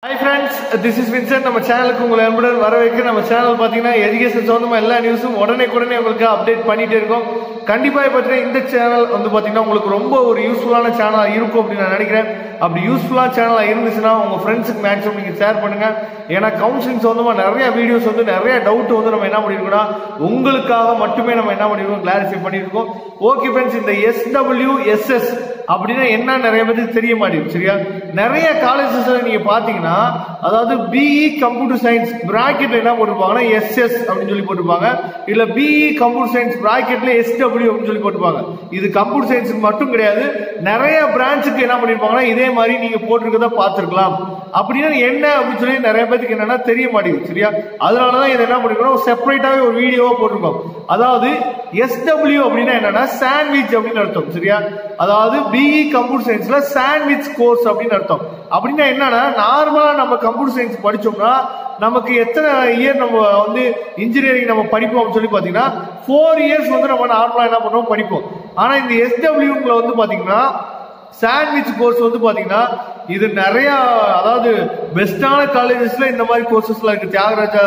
hi friends this is Vincent நம்ம சேனலுக்கு உங்களை அன்புடன் வரவேற்க நம்ம சேனல் பார்த்தீங்கன்னா எஜுகேஷன் சம்மந்தமாக எல்லா நியூஸும் உடனே உடனே உங்களுக்கு அப்டேட் பண்ணிட்டே இருக்கோம் கண்டிப்பாக பார்த்தீங்கன்னா இந்த சேனல் வந்து பார்த்தீங்கன்னா உங்களுக்கு ரொம்ப ஒரு யூஸ்ஃபுல்லான சேனலாக இருக்கும் அப்படின்னு நான் நினைக்கிறேன் அப்படி யூஸ்ஃபுல்லான சேனலாக இருந்துச்சுன்னா உங்கள் ஃப்ரெண்ட்ஸுக்கு மேக்ஸிமம் நீங்கள் ஷேர் பண்ணுங்க ஏன்னா கவுன்சிலிங் சம்மந்தமாக நிறைய வீடியோஸ் வந்து நிறைய டவுட் வந்து நம்ம என்ன பண்ணியிருக்கோம்னா உங்களுக்காக மட்டுமே நம்ம என்ன பண்ணியிருக்கோம் கிளாரிஃபை பண்ணியிருக்கோம் ஓகே ஃப்ரெண்ட்ஸ் இந்த எஸ்டபிள்யூ எஸ்எஸ் அப்படின்னா என்ன நிறைய பேருக்கு தெரிய மாட்டேங்குது சரியா நிறைய காலேஜஸ்ல நீங்க பாத்தீங்கன்னா அதாவது பிஇ கம்ப்யூட்டர் சயின்ஸ் பிராக்கெட்ல என்ன போட்டிருப்பாங்கன்னா எஸ்எஸ் அப்படின்னு சொல்லி போட்டிருப்பாங்க இல்ல பிஇ கம்ப்யூட்டர் சயின்ஸ் பிராக்கெட்ல எஸ்டபிள்யூ அப்படின்னு சொல்லி போட்டிருப்பாங்க இது கம்ப்யூட்டர் சயின்ஸ் மட்டும் கிடையாது நிறைய பிரான்ச்சுக்கு என்ன பண்ணிருப்பாங்கன்னா இதே மாதிரி நீங்க போட்டிருக்கத பார்த்திருக்கலாம் அப்படின்னா என்ன அப்படின்னு சொல்லி நிறைய பேருக்கு என்னன்னா தெரிய மாட்டேங்குது சரியா அதனாலதான் இதை என்ன பண்ணிருக்கோம் செப்பரேட்டாவே ஒரு வீடியோவா போட்டிருக்கோம் அதாவது எஸ்டபிள்யூ அப்படின்னா என்னன்னா சாண்ட்விச் அப்படின்னு அர்த்தம் சரியா அதாவது பிஇ கம்ப்யூட்டர் சயின்ஸ்ல சாண்ட்விச் கோர்ஸ் அப்படின்னு அர்த்தம் அப்படின்னா என்னன்னா நார்மலா நம்ம கம்ப்யூட்டர் சயின்ஸ் படிச்சோம்னா நமக்கு எத்தனை இயர் நம்ம வந்து இன்ஜினியரிங் நம்ம படிப்போம் அப்படின்னு சொல்லி பாத்தீங்கன்னா ஃபோர் இயர்ஸ் வந்து நம்ம நார்மலா என்ன பண்ணுவோம் படிப்போம் ஆனா இந்த எஸ்டபிள்யூல வந்து பாத்தீங்கன்னா சாண்ட்விச் கோர்ஸ் வந்து பாத்தீங்கன்னா இது நிறைய அதாவது பெஸ்டான காலேஜஸ்ல இந்த மாதிரி கோர்சஸ்லாம் இருக்கு தியாகராஜா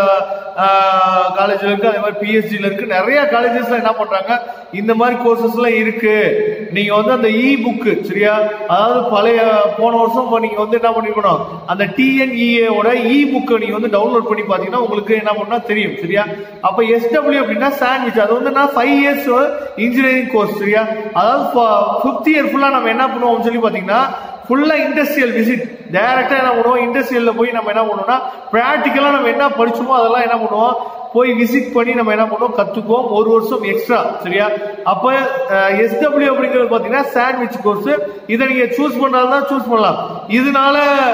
காலேஜ்ல இருக்கு அதே மாதிரி பிஎஸ்சில இருக்கு நிறைய காலேஜஸ்ல என்ன பண்றாங்க இந்த மாதிரி கோர்சஸ்லாம் இருக்கு நீங்க வந்து அந்த இ புக்கு சரியா அதாவது பழைய போன வருஷம் நீங்க வந்து என்ன பண்ணிருக்கணும் அந்த டிஎன்இஏவோட இ புக்கை நீங்க வந்து டவுன்லோட் பண்ணி பாத்தீங்கன்னா உங்களுக்கு என்ன பண்ணா தெரியும் சரியா அப்ப எஸ்டபிள்யூ அப்படின்னா சாண்ட்விச் அது வந்து நான் ஃபைவ் இயர்ஸ் இன்ஜினியரிங் கோர்ஸ் சரியா அதாவது ஃபிஃப்த் இயர் ஃபுல்லா நம்ம என்ன பண்ணுவோம் சொல்லி பாத்தீங்கன்னா ஃபுல்லா இண்டஸ்ட்ரியல் விசிட் டைரக்டா என்ன பண்ணுவோம் இண்டஸ்ட்ரியல்ல போய் நம்ம என்ன பண்ணுவோம்னா பிராக்டிக்கலா நம்ம என்ன படிச்சோமோ அதெல்லாம் என்ன பண்ணுவோம் போய் விசிட் பண்ணி நம்ம என்ன பண்ணுவோம் கத்துக்குவோம் ஒரு வருஷம் எக்ஸ்ட்ரா சரியா அப்ப எஸ்டபிள்யூ அப்படிங்கிறது பாத்தீங்கன்னா சாண்ட்விச் கோர்ஸ் இதை நீங்க சூஸ் பண்ணாதான் சூஸ் பண்ணலாம் இதனால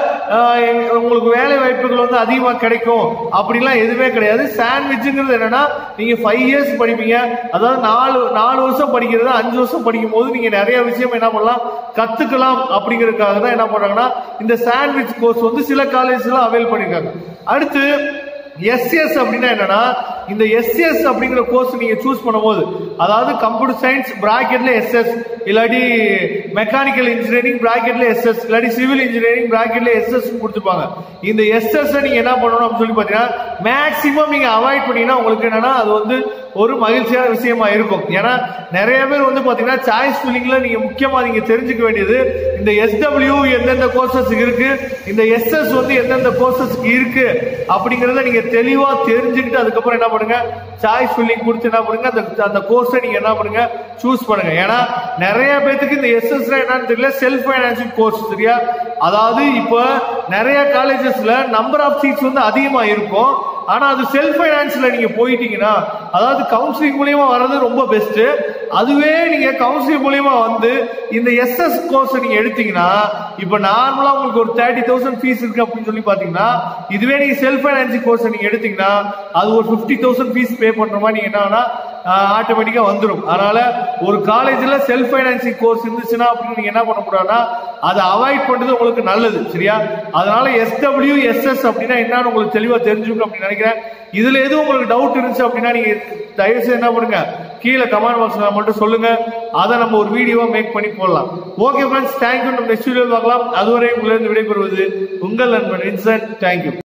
உங்களுக்கு வேலை வாய்ப்புகள் வந்து அதிகமா கிடைக்கும் அப்படிலாம் எதுவுமே கிடையாது சாண்ட்விச்சுங்கிறது என்னன்னா நீங்க ஃபைவ் இயர்ஸ் படிப்பீங்க அதாவது நாலு நாலு வருஷம் படிக்கிறது அஞ்சு வருஷம் படிக்கும் போது நீங்க நிறைய விஷயம் என்ன பண்ணலாம் கத்துக்கலாம் அப்படிங்கிறதுக்காக தான் என்ன பண்றாங்கன்னா இந்த சாண்ட்விச் கோர்ஸ் வந்து சில காலேஜ்ல அவைல் பண்ணிருக்காங்க அடுத்து எஸ்எஸ் அப்படின்னா என்னன்னா இந்த எஸ்எஸ் அப்படிங்கிற கோர்ஸ் நீங்க சூஸ் பண்ணும்போது அதாவது கம்ப்யூட்டர் சயின்ஸ் பிராக்கெட்ல எஸ்எஸ் இல்லாட்டி மெக்கானிக்கல் இன்ஜினியரிங் பிராக்கெட்ல எஸ்எஸ் இல்லாட்டி சிவில் இன்ஜினியரிங் பிராக்கெட்ல எஸ்எஸ் கொடுத்துருப்பாங்க இந்த எஸ்எஸ் நீங்க என்ன பண்ணணும் அப்படின்னு சொல்லி பாத்தீங்கன்னா மேக்சிமம் நீங்க அவாய்ட் பண்ணீங்கன்னா உங்களுக்கு என்னன்னா அது வந்து ஒரு மகிழ்ச்சியான விஷயமா இருக்கும் ஏன்னா நிறைய பேர் வந்து பாத்தீங்கன்னா சாய்ஸ் ஃபில்லிங்ல நீங்க முக்கியமா நீங்க தெரிஞ்சுக்க வேண்டியது இந்த எஸ்டபிள்யூ எந்தெந்த கோர்சஸ் இருக்கு இந்த எஸ்எஸ் வந்து எந்தெந்த கோர்சஸ்க்கு இருக்கு அப்படிங்கறத நீங்க தெளிவா தெரிஞ்சுக்கிட்டு அதுக்கப்புறம் என்ன பண்ணுங்க சாய்ஸ் ஃபில்லிங் கொடுத்து என்ன பண்ணுங்க அந்த அந்த கோர்ஸை நீங்க என்ன பண்ணுங்க சூஸ் பண்ணுங்க ஏன்னா நிறைய பேத்துக்கு இந்த எஸ்எஸ் என்னன்னு தெரியல செல்ஃப் ஃபைனான்சிங் கோர்ஸ் சரியா அதாவது இப்போ நிறைய காலேஜஸ்ல நம்பர் ஆஃப் சீட்ஸ் வந்து அதிகமா இருக்கும் ஆனா அது செல்ஃப் ஃபைனான்ஸ்ல நீங்க போயிட்டீங்கன்னா அதாவது கவுன்சிலிங் மூலியமா வர்றது ரொம்ப பெஸ்ட் அதுவே நீங்க கவுன்சிலிங் மூலியமா வந்து இந்த எஸ்எஸ் கோர்ஸ் நீங்க எடுத்தீங்கன்னா இப்ப நார்மலா உங்களுக்கு ஒரு தேர்ட்டி தௌசண்ட் ஃபீஸ் இருக்கு அப்படின்னு சொல்லி பாத்தீங்கன்னா இதுவே நீங்க செல்ஃப் ஃபைனான்சிங் கோர்ஸ் நீங்க எடுத்தீங்கன்னா அது ஒரு பிப்டி தௌசண்ட் ஃபீஸ் பே பண்ற மாதிரி நீங்க என்ன ஆட்டோமேட்டிக்கா வந்துடும் அதனால ஒரு காலேஜ்ல செல்ஃப் ஃபைனான்சிங் கோர்ஸ் இருந்துச்சுன்னா அப்படின்னு நீங்க என்ன பண்ண கூடாதுன்னா அதை அவாய்ட் பண்றது உங்களுக்கு நல்லது சரியா அதனால எஸ்டபிள்யூ எஸ்எஸ் அப்படின்னா என்னன்னு உங்களுக்கு தெளிவா தெரிஞ்சுக்கணும் அப்படின்னு நினைக்கிறேன் இதுல எதுவும் உங்களுக்கு டவுட் இருந்துச்சு அப்படின்னா நீங்க தயவு செய்து என்ன பண்ணுங்க கீழே கமெண்ட் பாக்ஸ்ல மட்டும் சொல்லுங்க அதை நம்ம ஒரு வீடியோவா மேக் பண்ணி போடலாம் ஓகே ஃப்ரெண்ட்ஸ் தேங்க்யூ நம்ம நெக்ஸ்ட் வீடியோ பார்க்கலாம் அதுவரை உங்களிருந்து விடைபெறுவது உங்கள் நண்பன் வின்சென்ட் தேங்க்யூ